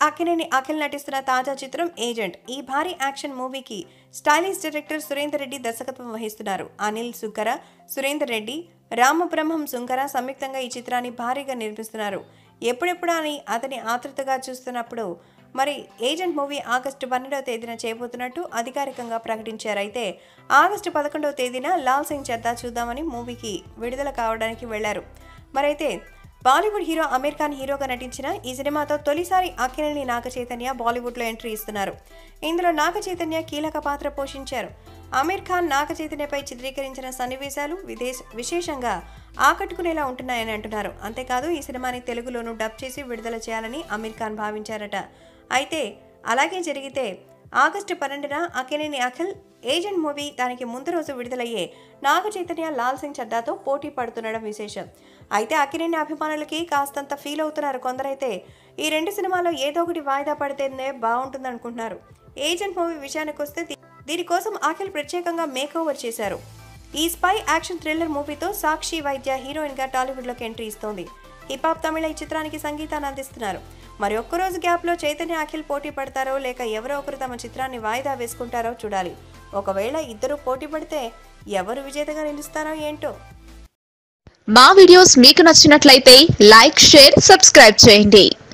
అక్కినేని అఖిల్ నటిస్తున్న తాజా చిత్రం ఏజెంట్ ఈ భారీ యాక్షన్ మూవీకి స్టైలిష్ డైరెక్టర్ సురేందర్ రెడ్డి దర్శకత్వం వహిస్తున్నారు అనిల్ సుంకర సురేందర్ రెడ్డి రామబ్రహ్మం సుంకర సంయుక్తంగా ఈ చిత్రాన్ని భారీగా నిర్మిస్తున్నారు ఎప్పుడెప్పుడు అని అతని ఆతృతగా చూస్తున్నప్పుడు మరి ఏజెంట్ మూవీ ఆగస్టు పన్నెండవ తేదీన చేయబోతున్నట్టు అధికారికంగా ప్రకటించారు అయితే ఆగస్టు పదకొండవ తేదీన లాల్ సింగ్ చద్దా చూద్దామని మూవీకి విడుదల కావడానికి వెళ్లారు మరైతే బాలీవుడ్ హీరో అమీర్ ఖాన్ హీరోగా నటించిన ఈ సినిమాతో తొలిసారి అక్కినేని నాగ చైతన్య బాలీవుడ్లో ఎంట్రీ ఇస్తున్నారు ఇందులో నాగ చైతన్య కీలక పాత్ర పోషించారు అమీర్ ఖాన్ నాగ చైతన్యపై చిత్రీకరించిన సన్నివేశాలు విదేశ విశేషంగా ఆకట్టుకునేలా ఉంటున్నాయని అంటున్నారు అంతేకాదు ఈ సినిమాని తెలుగులోనూ డబ్ చేసి విడుదల చేయాలని అమీర్ ఖాన్ భావించారట అయితే అలాగే జరిగితే ఆగస్టు పన్నెండున అక్కినేని అఖిల్ ఏజెంట్ మూవీ దానికి ముందు రోజు విడుదలయ్యే నాగ చైతన్య లాల్ సింగ్ చడ్డాతో పోటీ పడుతుండడం విశేషం అయితే అక్కినేని అభిమానులకి కాస్తంత ఫీల్ అవుతున్నారు కొందరైతే ఈ రెండు సినిమాలో ఏదో ఒకటి వాయిదా పడితేనే బాగుంటుంది అనుకుంటున్నారు ఏజెంట్ మూవీ విషయానికి వస్తే దీ- దీనికోసం అఖిల్ ప్రత్యేకంగా మేక్ ఓవర్ చేశారు ఈ స్పై యాక్షన్ థ్రిల్లర్ మూవీతో సాక్షి వైద్య హీరోయిన్గా టాలీవుడ్లోకి ఎంట్రీ ఇస్తోంది హిప్ హాప్ తమిళ ఈ చిత్రానికి సంగీతాన్ని అందిస్తున్నారు మరి ఒక్కరోజు గ్యాప్లో చైతన్య అఖిల్ పోటీ పడతారో లేక ఎవరో ఒకరు తమ చిత్రాన్ని వాయిదా వేసుకుంటారో చూడాలి ఒకవేళ ఇద్దరు పోటీ పడితే ఎవరు విజేతగా నిలుస్తారో ఏంటో మా వీడియోస్ మీకు నచ్చినట్లయితే లైక్ షేర్ సబ్స్క్రైబ్ చేయండి